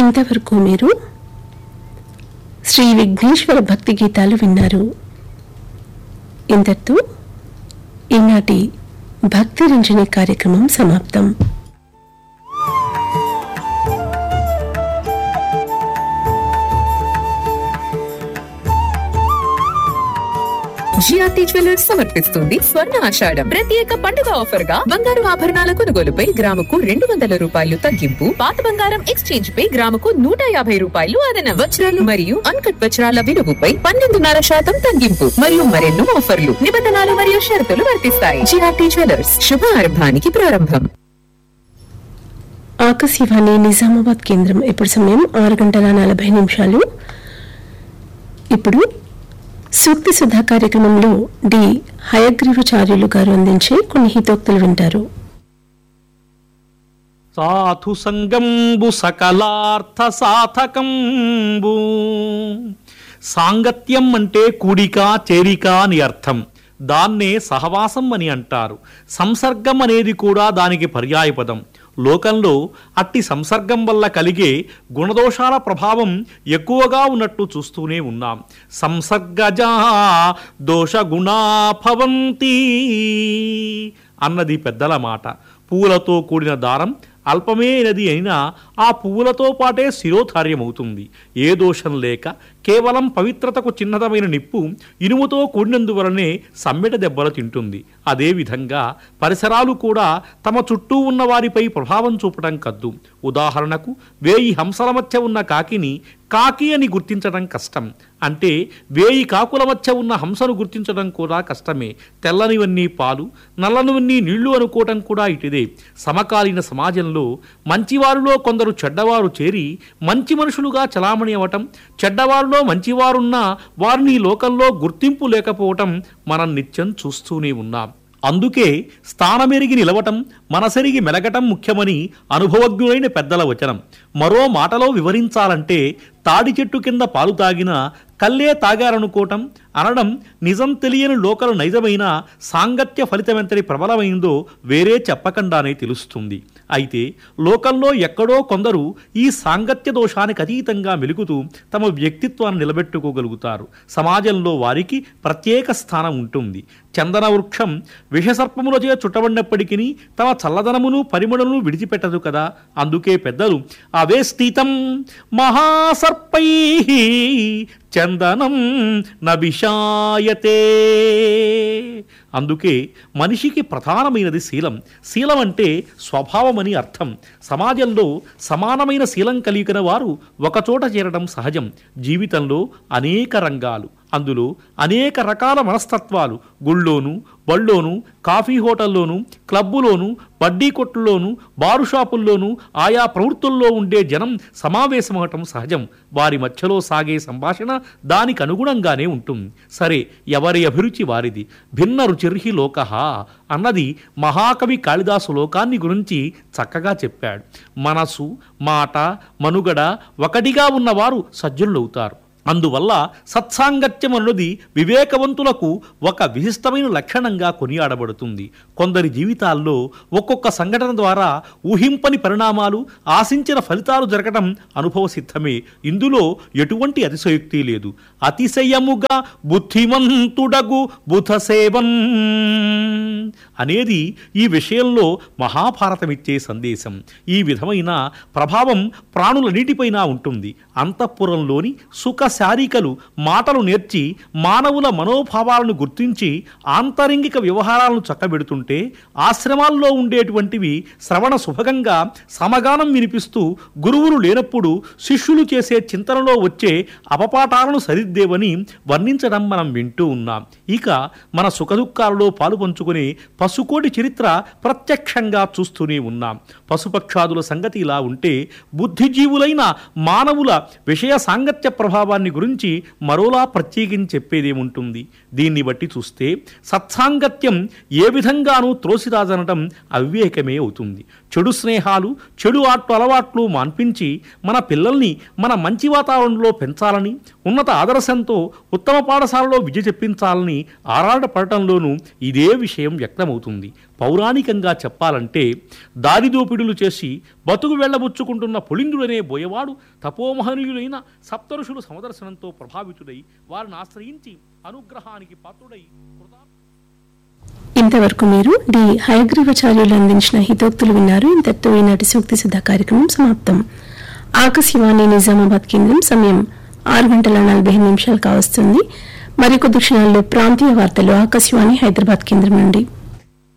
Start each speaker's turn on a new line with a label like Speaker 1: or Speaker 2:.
Speaker 1: ఇంతవరకు మీరు శ్రీ విఘ్నేశ్వర భక్తి గీతాలు విన్నారు ఇంతటితో ఈనాటి భక్తి రంజని కార్యక్రమం సమాప్తం
Speaker 2: జిఆర్టీ జ్యువెలర్స్ సమర్పిస్తుంది స్వర్ణ ఆషాఢం ప్రత్యేక పండుగ ఆఫర్ గా బంగారు ఆభరణాల కొనుగోలుపై గ్రాముకు రెండు వందల రూపాయలు తగ్గింపు పాత బంగారం ఎక్స్చేంజ్ పై గ్రాముకు నూట యాభై రూపాయలు అదన వజ్రాలు మరియు అన్కట్ వజ్రాల విలువపై పన్నెండున్నర శాతం తగ్గింపు మరియు మరెన్నో ఆఫర్లు నిబంధనలు మరియు షరతులు వర్తిస్తాయి జిఆర్టీ జ్యువెలర్స్ శుభారంభానికి ప్రారంభం
Speaker 1: ఆకాశవాణి నిజామాబాద్ కేంద్రం ఇప్పుడు సమయం ఆరు గంటల నలభై నిమిషాలు ఇప్పుడు సూక్తి సుధా కార్యక్రమంలో డి హయగ్రీవాచార్యులు గారు అందించే కొన్ని హితోక్తులు వింటారు
Speaker 3: సాధు సంగంబు సకలార్థ సాధకంబు సాంగత్యం అంటే కూడిక చేరిక అని అర్థం దాన్నే సహవాసం అని అంటారు సంసర్గం అనేది కూడా దానికి పర్యాయపదం లోకంలో అట్టి సంసర్గం వల్ల కలిగే గుణదోషాల ప్రభావం ఎక్కువగా ఉన్నట్టు చూస్తూనే ఉన్నాం సంసర్గజా దోషగుణా భవంతి అన్నది పెద్దల మాట పూలతో కూడిన దారం అల్పమైనది అయినా ఆ పువ్వులతో పాటే శిరోధార్యమవుతుంది ఏ దోషం లేక కేవలం పవిత్రతకు చిన్నదమైన నిప్పు ఇనుముతో కూడినందువలనే సమ్మెట దెబ్బలు తింటుంది అదేవిధంగా పరిసరాలు కూడా తమ చుట్టూ ఉన్న వారిపై ప్రభావం చూపడం కద్దు ఉదాహరణకు వేయి హంసల మధ్య ఉన్న కాకిని కాకి అని గుర్తించడం కష్టం అంటే వేయి కాకుల మధ్య ఉన్న హంసను గుర్తించడం కూడా కష్టమే తెల్లనివన్నీ పాలు నల్లనివన్నీ నీళ్లు అనుకోవటం కూడా ఇటిదే సమకాలీన సమాజంలో మంచివారిలో కొందరు చెడ్డవారు చేరి మంచి మనుషులుగా చలామణి అవ్వటం చెడ్డవారిలో మంచివారున్నా వారిని ఈ లోకంలో గుర్తింపు లేకపోవటం మనం నిత్యం చూస్తూనే ఉన్నాం అందుకే స్థానమెరిగి నిలవటం మనసెరిగి మెలగటం ముఖ్యమని అనుభవజ్ఞులైన పెద్దల వచనం మరో మాటలో వివరించాలంటే తాడి చెట్టు కింద పాలు తాగిన కల్లే తాగారనుకోవటం అనడం నిజం తెలియని లోకలు నైజమైన సాంగత్య ఫలితమెంతటి ప్రబలమైందో వేరే చెప్పకుండానే తెలుస్తుంది అయితే లోకంలో ఎక్కడో కొందరు ఈ సాంగత్య దోషానికి అతీతంగా మెలుగుతూ తమ వ్యక్తిత్వాన్ని నిలబెట్టుకోగలుగుతారు సమాజంలో వారికి ప్రత్యేక స్థానం ఉంటుంది చందన వృక్షం విషసర్పములచే చుట్టబడినప్పటికీ తమ చల్లదనమును పరిమళమును విడిచిపెట్టదు కదా అందుకే పెద్దలు అవే స్థితం మహాసర్పై చందనం నభిషాయతే అందుకే మనిషికి ప్రధానమైనది శీలం శీలం అంటే స్వభావమని అర్థం సమాజంలో సమానమైన శీలం కలిగిన వారు ఒకచోట చేరడం సహజం జీవితంలో అనేక రంగాలు అందులో అనేక రకాల మనస్తత్వాలు గుళ్ళోను బళ్ళోను కాఫీ హోటల్లోను క్లబ్బులోను బడ్డీ కొట్టుల్లోను బారు షాపుల్లోనూ ఆయా ప్రవృత్తుల్లో ఉండే జనం సమావేశమవటం సహజం వారి మధ్యలో సాగే సంభాషణ దానికి అనుగుణంగానే ఉంటుంది సరే ఎవరి అభిరుచి వారిది భిన్న రుచిర్హి లోక అన్నది మహాకవి కాళిదాసు లోకాన్ని గురించి చక్కగా చెప్పాడు మనసు మాట మనుగడ ఒకటిగా ఉన్నవారు సజ్జనులవుతారు అందువల్ల సత్సాంగత్యం అన్నది వివేకవంతులకు ఒక విశిష్టమైన లక్షణంగా కొనియాడబడుతుంది కొందరి జీవితాల్లో ఒక్కొక్క సంఘటన ద్వారా ఊహింపని పరిణామాలు ఆశించిన ఫలితాలు జరగడం అనుభవ సిద్ధమే ఇందులో ఎటువంటి అతిశయోక్తి లేదు అతిశయముగా బుద్ధిమంతుడగు బుధసేవన్ అనేది ఈ విషయంలో మహాభారతమిచ్చే సందేశం ఈ విధమైన ప్రభావం ప్రాణులన్నిటిపైన ఉంటుంది అంతఃపురంలోని సుఖ శారీకలు మాటలు నేర్చి మానవుల మనోభావాలను గుర్తించి ఆంతరింగిక వ్యవహారాలను చక్కబెడుతుంటే ఆశ్రమాల్లో ఉండేటువంటివి శ్రవణ సుభగంగా సమగానం వినిపిస్తూ గురువులు లేనప్పుడు శిష్యులు చేసే చింతనలో వచ్చే అపపాఠాలను సరిద్దేవని వర్ణించడం మనం వింటూ ఉన్నాం ఇక మన సుఖదుఖాలలో పాలు పంచుకునే పశుకోటి చరిత్ర ప్రత్యక్షంగా చూస్తూనే ఉన్నాం పశుపక్షాదుల సంగతి ఇలా ఉంటే బుద్ధిజీవులైన మానవుల విషయ సాంగత్య ప్రభావాన్ని గురించి మరోలా ప్రత్యేకించి చెప్పేదేముంటుంది దీన్ని బట్టి చూస్తే సత్సాంగత్యం ఏ విధంగానూ త్రోసిరాజనటం అవివేకమే అవుతుంది చెడు స్నేహాలు చెడు ఆట్లు అలవాట్లు మాన్పించి మన పిల్లల్ని మన మంచి వాతావరణంలో పెంచాలని ఉన్నత ఆదర్శంతో ఉత్తమ పాఠశాలలో విద్య చెప్పించాలని ఆరాటపడటంలోనూ ఇదే విషయం వ్యక్తమవుతుంది పౌరాణికంగా చెప్పాలంటే దారిదోపిడులు చేసి బతుకు వెళ్ళబుచ్చుకుంటున్న పులిందుడనే బోయవాడు తపోమహనీయులైన సప్తఋషులు సమదర్శనంతో ప్రభావితుడై వారిని ఆశ్రయించి అనుగ్రహానికి పాత్రుడై కృతా
Speaker 1: ఇంతవరకు మీరు డి హయగ్రీవాచార్యులు అందించిన హితోక్తులు విన్నారు ఇంతటితో ఈనాటి సూక్తి సిద్ధ కార్యక్రమం సమాప్తం ఆకాశవాణి నిజామాబాద్ కేంద్రం సమయం ఆరు గంటల నలభై నిమిషాలు కావస్తుంది మరికొద్ది క్షణాల్లో ప్రాంతీయ వార్తలు ఆకాశవాణి హైదరాబాద్ కేంద్రం నుండి